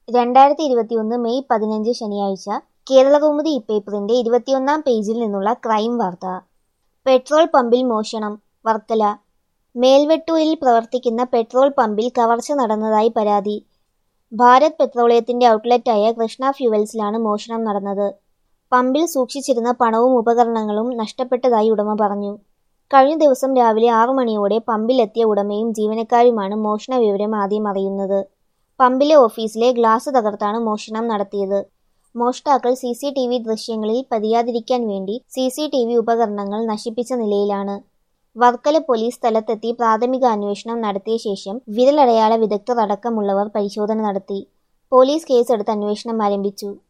രണ്ടായിരത്തി ഇരുപത്തിയൊന്ന് മെയ് പതിനഞ്ച് ശനിയാഴ്ച കേരളകൗമുദി ഇപ്പേപ്പറിന്റെ ഇരുപത്തിയൊന്നാം പേജിൽ നിന്നുള്ള ക്രൈം വാർത്ത പെട്രോൾ പമ്പിൽ മോഷണം വർക്കല മേൽവെട്ടൂരിൽ പ്രവർത്തിക്കുന്ന പെട്രോൾ പമ്പിൽ കവർച്ച നടന്നതായി പരാതി ഭാരത് പെട്രോളിയത്തിന്റെ ഔട്ട്ലെറ്റായ കൃഷ്ണ ഫ്യൂവൽസിലാണ് മോഷണം നടന്നത് പമ്പിൽ സൂക്ഷിച്ചിരുന്ന പണവും ഉപകരണങ്ങളും നഷ്ടപ്പെട്ടതായി ഉടമ പറഞ്ഞു കഴിഞ്ഞ ദിവസം രാവിലെ ആറു മണിയോടെ പമ്പിലെത്തിയ ഉടമയും ജീവനക്കാരുമാണ് മോഷണ വിവരം ആദ്യം അറിയുന്നത് പമ്പിലെ ഓഫീസിലെ ഗ്ലാസ് തകർത്താണ് മോഷണം നടത്തിയത് മോഷ്ടാക്കൾ സി സി ടി വി ദൃശ്യങ്ങളിൽ പതിയാതിരിക്കാൻ വേണ്ടി സി സി ടി വി ഉപകരണങ്ങൾ നശിപ്പിച്ച നിലയിലാണ് വർക്കല പോലീസ് സ്ഥലത്തെത്തി പ്രാഥമിക അന്വേഷണം നടത്തിയ ശേഷം വിരലടയാള വിദഗ്ധർ അടക്കമുള്ളവർ പരിശോധന നടത്തി പോലീസ് കേസെടുത്ത് അന്വേഷണം ആരംഭിച്ചു